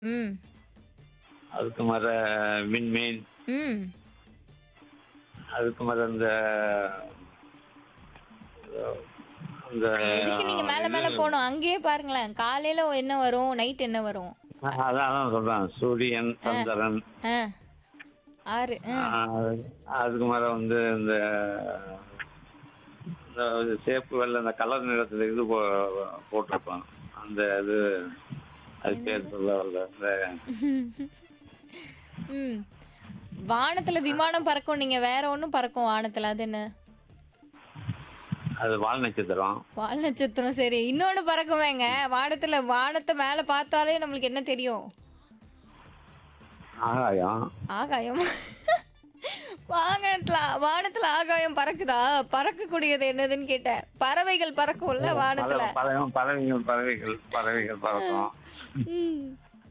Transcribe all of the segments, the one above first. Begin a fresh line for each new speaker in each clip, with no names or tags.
ம்
அதுக்கு மேல விண்மீன்
ம்
அதுக்கு மேல இந்த இந்த
எதுக்கு நீங்க மேல மேல போகணும் அங்கேயே பாருங்களேன் காலையில என்ன வரும் நைட் என்ன வரும்
அதான் அதான் சொல்றேன் சூரியன் சந்திரன்
ஆ ஆறு ஆ
ஆஹ், அதுக்கு மேல வந்து இந்த இந்த சேப்பு வெள்ள இந்த கலர் நிறத்துல இது போ- போட்டிருப்பான் அந்த இது அது பேர் சொல்ல வரல இந்த
ம் வானத்துல விமானம் பறக்கும் நீங்க வேற ஒண்ணும் பறக்கும் வானத்துல அது என்ன
அது வால் நட்சத்திரம்
வால் நட்சத்திரம் சரி இன்னொன்னு பறக்குமேங்க வானத்துல வானத்தை மேல பார்த்தாலே நம்மளுக்கு என்ன தெரியும்
ஆகாயம்
ஆகாயம் வாகனத்துல வானத்துல ஆகாயம் பறக்குதா பறக்கக்கூடியது என்னதுன்னு கேட்டேன் பறவைகள் பறக்கும்ல வானத்துல
பல- பறவை- பறவைகள் பறவைகள் பறவைகள் பறக்கும்
ம்.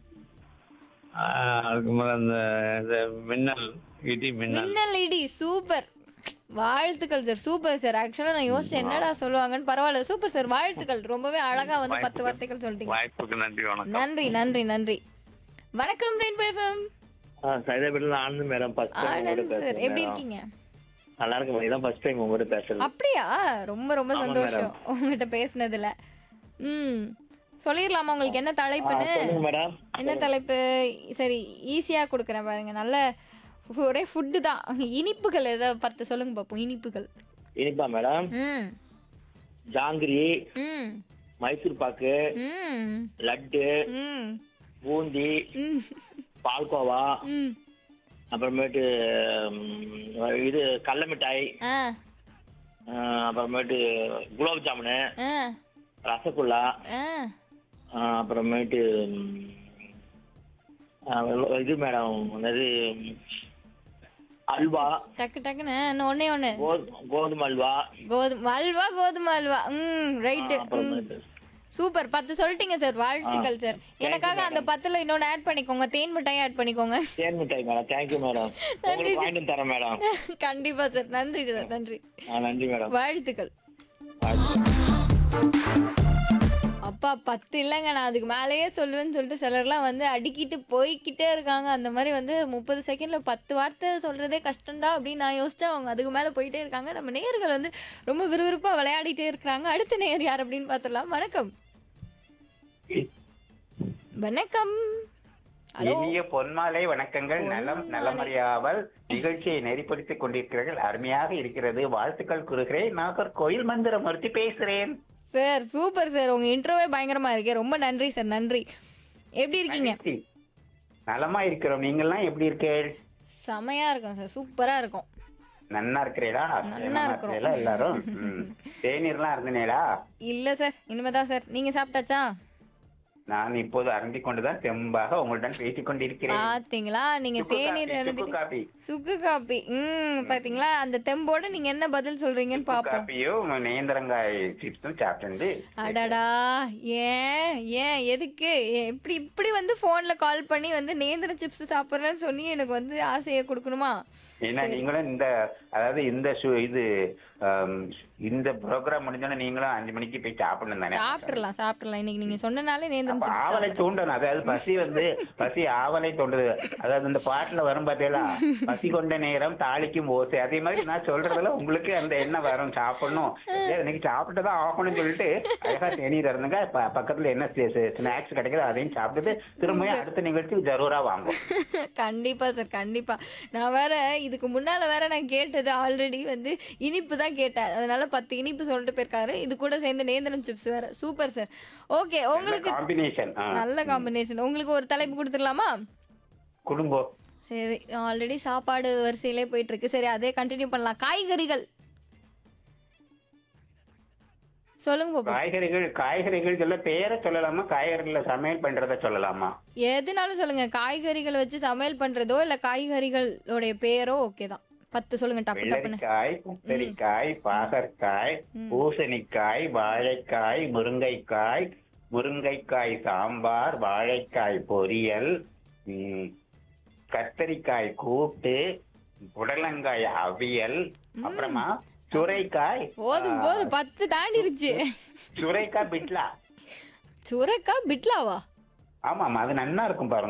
ஆஹ், அதுக்கு மேல இந்த இந்த மின்னல் இடி மின்னல்
மின்னல் இடி சூப்பர் வாழ்த்துக்கள் சார் சூப்பர் சார் ஆக்சுவலா நான் யோசிச்சேன் என்னடா சொல்லுவாங்கன்னு பரவாயில்ல சூப்பர் சார் வாழ்த்துக்கள் ரொம்பவே அழகா வந்து பத்து வார்த்தைகள் சொல்லிட்டீங்க
வாய்ப்புக்கு நன்றி வணக்கம்
நன்றி நன்றி நன்றி வணக்கம் ரெயின்போ எஃப்எம்
சைதாபேட்டில் Anand madam first time
Anand sir எப்படி இருக்கீங்க
நல்லா இருக்கு இதான் ஃபர்ஸ்ட் டைம் உங்ககிட்ட பேசுறது
அப்படியா ரொம்ப ரொம்ப சந்தோஷம் உங்ககிட்ட பேசுனதுல ம் சொல்லிடலாமா உங்களுக்கு என்ன தலைப்புன்னு
சொல்லுங்க மேடம்
என்ன தலைப்பு சரி ஈஸியா கொடுக்குறேன் பாருங்க நல்ல ஒரே ஃபுட்டு தான் இனிப்புகள் ஏதாவது பத்து சொல்லுங்க பார்ப்போம் இனிப்புகள்
இனிப்பா மேடம்
ம்
ஜாங்கிரி
ம்
மைசூர் பாக்கு
ம்
லட்டு
ம்
பூந்தி
ம்
பால்கோவா
ம்
அப்புறமேட்டு ம், இது கடல மிட்டாய்
ஆ
அஹ், அப்புறமேட்டு குலோப் ஜாமுனு
ஆ
ரசகுல்லா
ஆ
அஹ், அப்புறமேட்டு ம், அஹ், இது மேடம் என்னது அல்வா
டக்கு டக்குன்னு இன்னும் ஒண்ணே ஒண்ணு
கோ- கோதுமை அல்வா
கோதுமை அல்வா கோதுமை அல்வா ம் ரைட்டு
அப்புறமேட்டு
சூப்பர் பத்து சொல்லிட்டீங்க சார் வாழ்த்துக்கள் சார் எனக்காக அந்த பத்துல இன்னொன்னு ஆட் பண்ணிக்கோங்க தேன் மிட்டாயும் ஆட் பண்ணிக்கோங்க
தேன் மிட்டாய் மேடம் தேங்க்யூ மேடம் உங்களுக்கு வாங்கிட்டு வந்து தரேன் மேடம்
கண்டிப்பா சார் நன்றி சார் நன்றி
ஆ நன்றி மேடம்
வாழ்த்துக்கள் அப்பா பத்து இல்லைங்க நான் அதுக்கு மேலேயே சொல்லுவேன்னு சொல்லிட்டு சிலர்லாம் வந்து அடிக்கிட்டு போய்க்கிட்டே இருக்காங்க அந்த மாதிரி வந்து முப்பது செகண்ட்ல பத்து வார்த்தை சொல்றதே கஷ்டம்டா அப்படின்னு நான் யோசிச்சேன் அவங்க அதுக்கு மேலே போயிட்டே இருக்காங்க நம்ம நேயர்கள் வந்து ரொம்ப விறுவிறுப்பா விளையாடிட்டே இருக்கிறாங்க அடுத்த நேயர் யார் அப்படின்னு பார்த்துடலாம் வணக்கம் வணக்கம் ஹலோ
இனிய பொன்மாலை வணக்கங்கள் நலம் நலமறியாமல் நிகழ்ச்சியை நெறிப்படுத்திக் கொண்டிருக்கிறீர்கள் அருமையாக இருக்கிறது வாழ்த்துக்கள் கூறுகிறேன் நாகர்கோயில் மந்திரமூர்த்தி பேசுறேன்
சார் சூப்பர் சார் உங்க இன்ட்ரோவே பயங்கரமா இருக்கே ரொம்ப நன்றி சார் நன்றி எப்படி இருக்கீங்க
மகிழ்ச்சி. நலமா இருக்கிறோம் நீங்கெல்லாம் எப்படி இருக்கீர்கள்
செமையா இருக்கும் சார் சூப்பரா இருக்கும்
நன்னா இருக்கிறீங்களா
நன்னா
சேமமா
இருக்கிறோம்.
இருக்கிறீங்களா எல்லாரும் ம். தேநீர்லாம் இருந்தனேடா
இல்ல சார் இனிமேதான் சார் நீங்க சாப்பிட்டாச்சா
நான் இப்போது அருந்திக் கொண்டுதான் தெம்பாக உங்களுடன் பேசிக் கொண்டிருக்கிறேன்
பாத்தீங்களா நீங்க
சுக்கு
தேநீர்
காபி, சுக்கு
எழுந்துட்டு
காபி
சுக்கு காப்பி ம் பாத்தீங்களா அந்த தெம்போட நீங்க என்ன பதில் சொல்றீங்கன்னு பாப்போம்
காப்பியும் நேந்திரங்காய் சிப்ஸும் சாப்பிட்டு
அடடா ஏன் ஏன் எதுக்கு ஏன் இப்படி இப்படி வந்து போன்ல கால் பண்ணி வந்து நேந்திர சிப்ஸ் சாப்பிடுறேன்னு சொல்லி எனக்கு வந்து ஆசையை கொடுக்கணுமா
ஏன்னா நீங்களும் இந்த அதாவது இந்த சு- இது ஆம், இந்த ப்ரோக்ராம் முடிஞ்சோன்னா நீங்களும் அஞ்சு மணிக்கு போய் சாப்பிடணும் தானே
சாப்பிட்டுறலாம் சாப்பிட்டுறலாம் இன்னைக்கு நீங்க சொன்னனாலே நேந்திரம்
அப்ப
சிப்ஸ்
ஆவலை தூண்டணும் அதாவது பசி வந்து பசி ஆவலை தூண்டுது அதாவது இந்த பாட்டுல வரும் பார்த்தீங்களா பசி கொண்ட நேரம் தாளிக்கும் ஓசை அதே மாதிரி நான் சொல்றதுல உங்களுக்கு அந்த எண்ணம் வரும் சாப்பிடணும் ஏ, இன்னைக்கு சாப்பிட்டுதான் ஆகணும்னு சொல்லிட்டு அழகா தேநீர் இருந்துங்க ப- பக்கத்துல என்ன ஸ்நாக்ஸ் கிடைக்குதோ அதையும் சாப்பிட்டுட்டு திரும்ப அடுத்த நிகழ்ச்சி ஜரூரா வாங்கும்
கண்டிப்பா சார் கண்டிப்பா நான் வேற இதுக்கு முன்னால வேற நான் கேட்டது ஆல்ரெடி வந்து இனிப்பு தான் கேட்டேன் அதனால பத்து இனிப்பு சொல்லிட்டு போயிருக்காரு இது கூட சேர்ந்து நேந்திரம் சிப்ஸ் வேற சூப்பர் சார் ஓகே உங்களுக்கு
காம்பினேஷன்
நல்ல காம்பினேஷன் உங்களுக்கு ஒரு தலைப்பு கொடுத்துடலாமா
குடும்பம்
சரி ஆல்ரெடி சாப்பாடு வரிசையிலே போயிட்டு இருக்கு சரி அதே கண்டினியூ பண்ணலாம் காய்கறிகள் சொல்லுங்க பாப்போம்
காய்கறிகள் காய்கறிகள் சொல்ல பேரை சொல்லலாமா காய்கறிகளை சமையல் பண்றத சொல்லலாமா
எதுனாலும் சொல்லுங்க காய்கறிகள் வச்சு சமையல் பண்றதோ இல்ல காய்கறிகளோடைய பேரோ ஓகே தான் பத்து சொல்லுங்க டப்பு டப்புன்னு
வெள்ளரிக்காய் கத்தரிக்காய் பாகற்காய் பூசணிக்காய் வாழைக்காய் முருங்கைக்காய் முருங்கைக்காய் சாம்பார் வாழைக்காய் பொரியல் ம், கத்தரிக்காய் கூட்டு புடலங்காய் அவியல் அப்புறமா சுரைக்காய்
போதும் போதும் பத்து தாண்டிருச்சு
சுரைக்காய் பிட்லா
சுரக்கா பிட்லாவா
ஆமா ஆமா அது நன்னா இருக்கும் பாருங்க